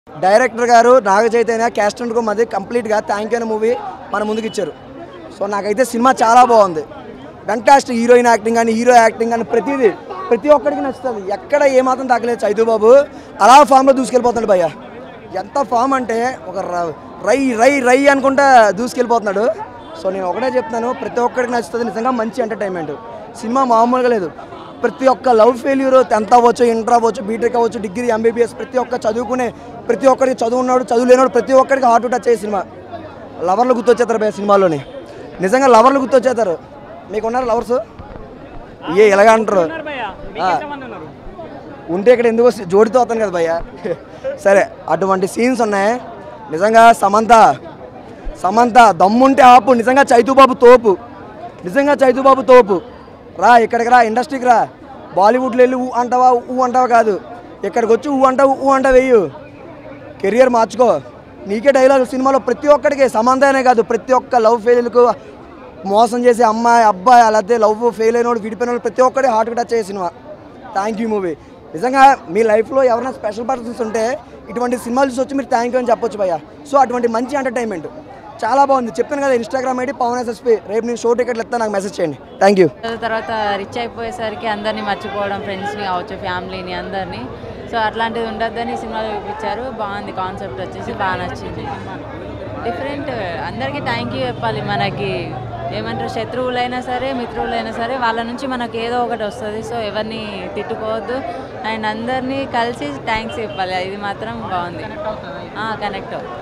Director గారు నాగ Chaitanya caste and మధ్య కంప్లీట్గా థ్యాంక్ యూ అనే మూవీ మన ముందుకు ఇచ్చారు సో నాకైతే సినిమా చాలా బాగుంది ఫంటాస్టిక్ హీరోయిన్ యాక్టింగ్ కానీ హీరో యాక్టింగ్ కానీ ప్రతిదీ ప్రతి ఒక్కడికి నచ్చుతుంది ఎక్కడ ఏమాత్రం తగ్గలేదు చైతూ బాబు అలా ఫామ్లో దూసుకెళ్ళిపోతున్నాడు భయ్య ఎంత ఫామ్ అంటే ఒక ర- రై రై రై అనుకుంటా దూసుకెళ్ళిపోతున్నాడు సో నేను ఒకటే చెప్తున్నాను ప్రతి ఒక్కడికి నచ్చుతుంది నిజంగా మంచి ఎంటర్టైన్మెంట్ సినిమా మామూలుగా లేదు ప్రతి ఒక్క లవ్ ఫెయిల్యూర్ టెన్త్ అవ్వచ్చు ఇంటర్ అవ్వచ్చు బీటెక్ అవ్వచ్చు డిగ్రీ ఎంబీబీఎస్ ప్రతి ఒక్క చదువుకునే ప్రతి ఒక్కరికి చదువు ఉన్నాడు చదువు లేనివాడు ప్రతి ఒక్కరికి హార్ట్ టచ్ అయ్యే సినిమా లవర్లు గుర్తొచ్చేస్తారు భయ్య సినిమాలోని నిజంగా లవర్లు గుర్తొచ్చేస్తారు మీకు ఉన్నారు లవర్స్ ఏ ఇలాగ అంటారు ఆ. ఉంటే ఇక్కడ ఎందుకు వస్తే- జోడితో అవుతాను కదా భయ్య సరే అటువంటి సీన్స్ ఉన్నాయి నిజంగా సమంత సమంత దమ్ముంటే ఆపు నిజంగా చైతూబాబు తోపు నిజంగా చైతూబాబు తోపు రా ఇక్కడికి రా ఇండస్ట్రీకి రా బాలీవుడ్లో వెళ్ళి ఊ అంటావా ఊ అంటావా కాదు ఇక్కడికి వచ్చి ఊ అంటావు ఊ అంటావు వెయ్యు కెరియర్ మార్చుకో నీకే డైలాగ్ సినిమాలో ప్రతి ఒక్కడికి సమంత అనే కాదు ప్రతి ఒక్క లవ్ ఫెయిల్కు మోసం చేసే అమ్మాయి అబ్బాయి అలాగే లవ్ ఫెయిల్ అయిన వాడు విడిపోయిన వాడు ప్రతి ఒక్కటి హార్ట్ టచ్ అయ్యే సినిమా థ్యాంక్ యూ మూవీ నిజంగా మీ లైఫ్లో ఎవరైనా స్పెషల్ పర్సన్స్ ఉంటే ఇటువంటి సినిమాలు చూసి వచ్చి మీరు థ్యాంక్ యూ అని చెప్పొచ్చు భయ్య సో అటువంటి మంచి ఎంటర్టైన్మెంట్ చాలా బాగుంది చెప్పాను కదా ఇన్స్టాగ్రామ్ ఐడి పవన్ ఎస్ఎస్పి రేపు నేను షో టికెట్లు ఇస్తాను నాకు మెసేజ్ చేయండి థ్యాంక్ యూ తర్వాత రిచ్ అయిపోయేసరికి అందరినీ మర్చిపోవడం ఫ్రెండ్స్ని కావచ్చు ఫ్యామిలీని అందరినీ సో అట్లాంటిది ఉండొద్దని సినిమాలో చూపించారు బాగుంది కాన్సెప్ట్ వచ్చేసి బాగా నచ్చింది డిఫరెంట్ అందరికీ థ్యాంక్ యూ చెప్పాలి మనకి ఏమంటారు శత్రువులైనా సరే మిత్రువులైనా సరే వాళ్ళ నుంచి మనకి ఏదో ఒకటి వస్తుంది సో ఎవరిని తిట్టుకోవద్దు అండ్ అందరినీ కలిసి థ్యాంక్స్ చెప్పాలి ఇది మాత్రం బాగుంది కనెక్ట్ అవుతుంది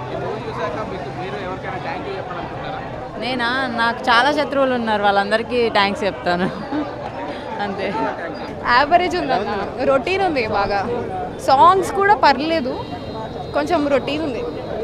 నేనా నాకు చాలా శత్రువులు ఉన్నారు వాళ్ళందరికీ థ్యాంక్స్ చెప్తాను అంతే యావరేజ్ ఉందన్న రొటీన్ ఉంది బాగా సాంగ్స్ కూడా పర్లేదు కొంచెం రొటీన్ ఉంది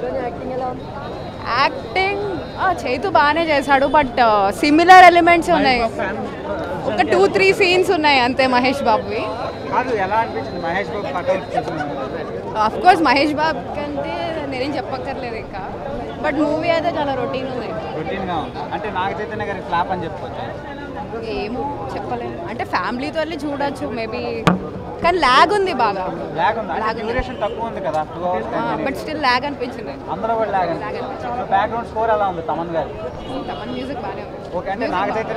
యాక్టింగ్ చైతు బాగానే చేశాడు బట్ సిమిలర్ ఎలిమెంట్స్ ఉన్నాయి ఒక టూ త్రీ సీన్స్ ఉన్నాయి అంతే మహేష్ బాబువి కాదు ఎలా అనిపించింది Mahesh Babu cutout of course Mahesh Babu కంటే నేనేం చెప్పక్కర్లేదు ఇంకా బట్ మూవీ అయితే చాలా రొటీన్ ఉంది రొటీన్ గా ఉంది అంటే నాగ చైతన్య గారి ఫ్లాప్ అని చెప్పుకోవచ్చు ఏమో చెప్పలేము అంటే ఫ్యామిలీతో వెళ్ళి చూడొచ్చు మేబీ కానీ ల్యాగ్ ఉంది బాగా లాగ్ ఉంది అంటే డ్యూరేషన్ తక్కువ ఉంది కదా two hours but still lag అనిపించింది అందరూ కూడా లాగ్ బ్యాక్గ్రౌండ్ స్కోర్ ఎలా ఉంది తమన్ గారి తమన్ మ్యూజిక్ బాగానే ఉంది ఓకే అంటే నాగ చైతన్య